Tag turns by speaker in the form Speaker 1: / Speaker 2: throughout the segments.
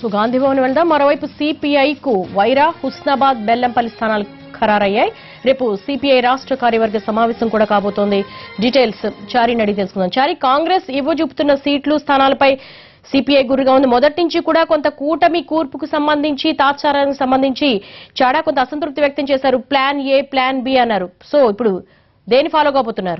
Speaker 1: గాంధీ భవన్ వెళ్దాం మరోవైపు సిపిఐ కు వైరా హుస్నాబాద్ బెల్లంపల్లి స్థానాలు ఖరారయ్యాయి రేపు సిపిఐ రాష్ట్ర కార్యవర్గ సమావేశం కూడా కాబోతోంది డీటెయిల్స్ చారి అడిగి తెలుసుకుందాం చారి కాంగ్రెస్ ఇవ్వజూపుతున్న సీట్లు స్థానాలపై సిపిఐ గురిగా ఉంది మొదటి నుంచి కూడా కొంత కూటమి కూర్పుకు సంబంధించి తాత్సారానికి సంబంధించి చాడా కొంత అసంతృప్తి వ్యక్తం చేశారు ప్లాన్ ఏ ప్లాన్ బి అన్నారు సో ఇప్పుడు దేని ఫాలో కాబోతున్నారు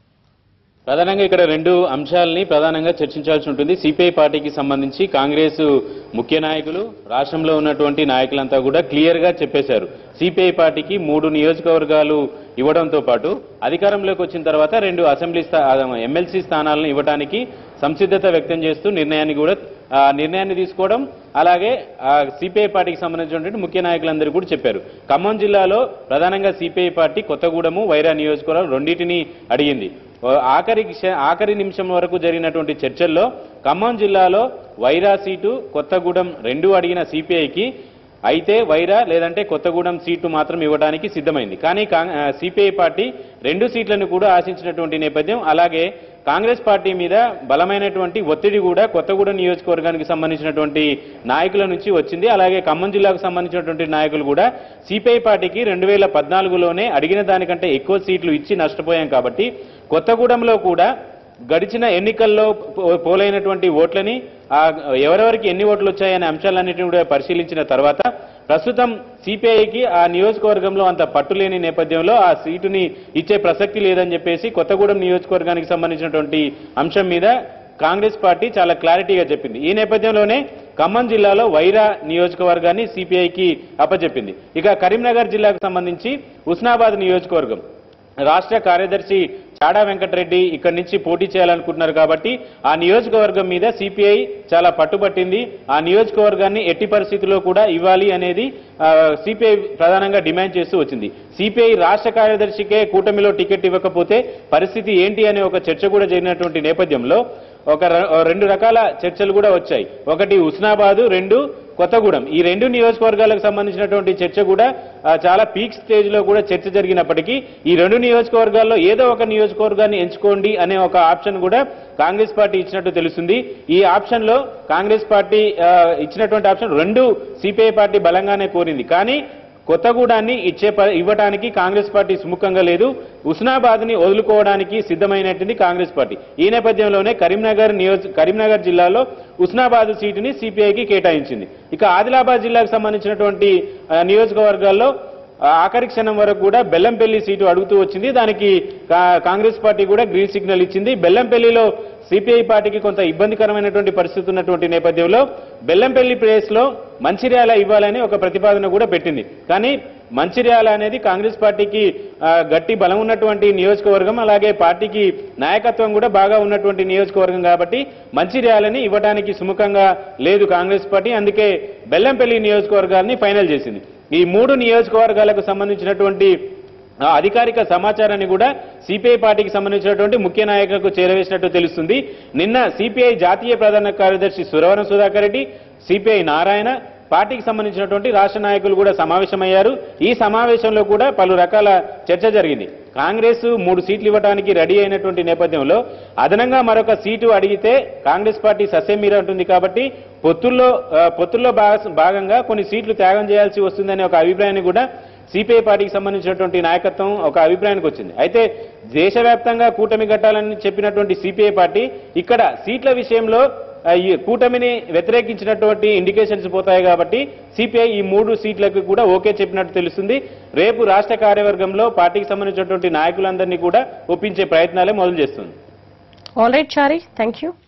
Speaker 2: ప్రధానంగా ఇక్కడ రెండు అంశాలని ప్రధానంగా చర్చించాల్సి ఉంటుంది సిపిఐ పార్టీకి సంబంధించి కాంగ్రెస్ ముఖ్య నాయకులు రాష్ట్రంలో ఉన్నటువంటి నాయకులంతా కూడా క్లియర్ గా చెప్పేశారు సిపిఐ పార్టీకి మూడు నియోజకవర్గాలు ఇవ్వడంతో పాటు అధికారంలోకి వచ్చిన తర్వాత రెండు అసెంబ్లీ స్థా ఎమ్మెల్సీ స్థానాలను ఇవ్వడానికి సంసిద్ధత వ్యక్తం చేస్తూ నిర్ణయాన్ని కూడా ఆ నిర్ణయాన్ని తీసుకోవడం అలాగే సిపిఐ పార్టీకి సంబంధించినటువంటి ముఖ్య నాయకులందరూ కూడా చెప్పారు ఖమ్మం జిల్లాలో ప్రధానంగా సిపిఐ పార్టీ కొత్తగూడెము వైరా నియోజకవర్గాలు రెండింటిని అడిగింది ఓ ఆఖరి క్ష- ఆఖరి నిమిషం వరకు జరిగినటువంటి చర్చల్లో ఖమ్మం జిల్లాలో వైరా సీటు కొత్తగూడెం రెండు అడిగిన సిపిఐకి అయితే వైరా లేదంటే కొత్తగూడెం సీటు మాత్రం ఇవ్వడానికి సిద్ధమైంది కానీ సిపిఐ పార్టీ రెండు సీట్లను కూడా ఆశించినటువంటి నేపథ్యం అలాగే కాంగ్రెస్ పార్టీ మీద బలమైనటువంటి ఒత్తిడి కూడా కొత్తగూడెం నియోజకవర్గానికి సంబంధించినటువంటి నాయకుల నుంచి వచ్చింది అలాగే ఖమ్మం జిల్లాకు సంబంధించినటువంటి నాయకులు కూడా సిపిఐ పార్టీకి రెండు వేల పద్నాలుగులోనే అడిగిన దానికంటే ఎక్కువ సీట్లు ఇచ్చి నష్టపోయాం కాబట్టి కొత్తగూడెంలో కూడా గడిచిన ఎన్నికల్లో పో- పోలైనటువంటి ఓట్లని ఆ ఎవరెవరికి ఎన్ని ఓట్లు వచ్చాయనే అంశాలన్నింటినీ కూడా పరిశీలించిన తర్వాత ప్రస్తుతం సిపిఐకి ఆ నియోజకవర్గంలో అంత పట్టులేని నేపథ్యంలో ఆ సీటుని ఇచ్చే ప్రసక్తి లేదని చెప్పేసి కొత్తగూడెం నియోజకవర్గానికి సంబంధించినటువంటి అంశం మీద కాంగ్రెస్ పార్టీ చాలా క్లారిటీగా చెప్పింది ఈ నేపథ్యంలోనే ఖమ్మం జిల్లాలో వైరా నియోజకవర్గాన్ని సిపిఐకి అప్పచెప్పింది ఇక కరీంనగర్ జిల్లాకు సంబంధించి ఉస్నాబాద్ నియోజకవర్గం రాష్ట్ర కార్యదర్శి చాడా వెంకటరెడ్డి ఇక్కడి నుంచి పోటీ చేయాలనుకుంటున్నారు కాబట్టి ఆ నియోజకవర్గం మీద సిపిఐ చాలా పట్టుబట్టింది ఆ నియోజకవర్గాన్ని ఎట్టి పరిస్థితుల్లో కూడా ఇవ్వాలి అనేది సిపిఐ ప్రధానంగా డిమాండ్ చేస్తూ వచ్చింది సిపిఐ రాష్ట్ర కార్యదర్శికే కూటమిలో టికెట్ ఇవ్వకపోతే పరిస్థితి ఏంటి అనే ఒక చర్చ కూడా జరిగినటువంటి నేపథ్యంలో ఒక ర- రెండు రకాల చర్చలు కూడా వచ్చాయి ఒకటి ఉస్నాబాదు రెండు కొత్తగూడెం ఈ రెండు నియోజకవర్గాలకు సంబంధించినటువంటి చర్చ కూడా ఆ, చాలా పీక్ స్టేజ్ లో కూడా చర్చ జరిగినప్పటికీ ఈ రెండు నియోజకవర్గాల్లో ఏదో ఒక నియోజకవర్గాన్ని ఎంచుకోండి అనే ఒక ఆప్షన్ కూడా కాంగ్రెస్ పార్టీ ఇచ్చినట్టు తెలుస్తుంది ఈ ఆప్షన్ లో కాంగ్రెస్ పార్టీ ఆ, ఇచ్చినటువంటి ఆప్షన్ రెండు సిపిఐ పార్టీ బలంగానే కోరింది కానీ కొత్తగూడాన్ని ఇచ్చే ప- ఇవ్వడానికి కాంగ్రెస్ పార్టీ సుముఖంగా లేదు ఉస్నాబాద్ ని వదులుకోవడానికి సిద్ధమైనట్టుంది కాంగ్రెస్ పార్టీ ఈ నేపథ్యంలోనే కరీంనగర్ నియోజ కరీంనగర్ జిల్లాలో ఉస్నాబాద్ సీటుని సిపిఐకి కేటాయించింది ఇక ఆదిలాబాద్ జిల్లాకు సంబంధించినటువంటి ఆ, నియోజకవర్గాల్లో ఆ, ఆఖరి క్షణం వరకు కూడా బెల్లంపల్లి సీటు అడుగుతూ వచ్చింది దానికి కా- కాంగ్రెస్ పార్టీ కూడా గ్రీన్ సిగ్నల్ ఇచ్చింది బెల్లంపల్లిలో సిపిఐ పార్టీకి కొంత ఇబ్బందికరమైనటువంటి పరిస్థితి ఉన్నటువంటి నేపథ్యంలో బెల్లంపల్లి ప్లేస్ లో మంచిర్యాల ఇవ్వాలని ఒక ప్రతిపాదన కూడా పెట్టింది కానీ మంచిర్యాల అనేది కాంగ్రెస్ పార్టీకి ఆ, గట్టి బలం ఉన్నటువంటి నియోజకవర్గం అలాగే పార్టీకి నాయకత్వం కూడా బాగా ఉన్నటువంటి నియోజకవర్గం కాబట్టి మంచిర్యాలని ఇవ్వడానికి సుముఖంగా లేదు కాంగ్రెస్ పార్టీ అందుకే బెల్లంపల్లి నియోజకవర్గాన్ని ఫైనల్ చేసింది ఈ మూడు నియోజకవర్గాలకు సంబంధించినటువంటి ఆ అధికారిక సమాచారాన్ని కూడా సిపిఐ పార్టీకి సంబంధించినటువంటి ముఖ్య నాయకులకు చేరవేసినట్టు తెలుస్తుంది నిన్న సిపిఐ జాతీయ ప్రధాన కార్యదర్శి సురవరం సుధాకర్ రెడ్డి సిపిఐ నారాయణ పార్టీకి సంబంధించినటువంటి రాష్ట్ర నాయకులు కూడా సమావేశమయ్యారు ఈ సమావేశంలో కూడా పలు రకాల చర్చ జరిగింది కాంగ్రెస్ మూడు సీట్లు ఇవ్వడానికి రెడీ అయినటువంటి నేపథ్యంలో అదనంగా మరొక సీటు అడిగితే కాంగ్రెస్ పార్టీ సస్యమీర ఉంటుంది కాబట్టి పొత్తుల్లో ఆ, పొత్తుల్లో భాగ- భాగంగా కొన్ని సీట్లు త్యాగం చేయాల్సి వస్తుందనే ఒక అభిప్రాయాన్ని కూడా సిపిఐ పార్టీకి సంబంధించినటువంటి నాయకత్వం ఒక అభిప్రాయానికి వచ్చింది అయితే దేశవ్యాప్తంగా కూటమి కట్టాలని చెప్పినటువంటి సిపిఐ పార్టీ ఇక్కడ సీట్ల విషయంలో ఆ, ఈ కూటమిని వ్యతిరేకించినటువంటి ఇండికేషన్స్ పోతాయి కాబట్టి సిపిఐ ఈ మూడు సీట్లకు కూడా ఓకే చెప్పినట్టు తెలుస్తుంది రేపు రాష్ట్ర కార్యవర్గంలో పార్టీకి సంబంధించినటువంటి నాయకులందరినీ కూడా ఒప్పించే ప్రయత్నాలే మొదలు చేస్తుంది
Speaker 1: all right Chari thank you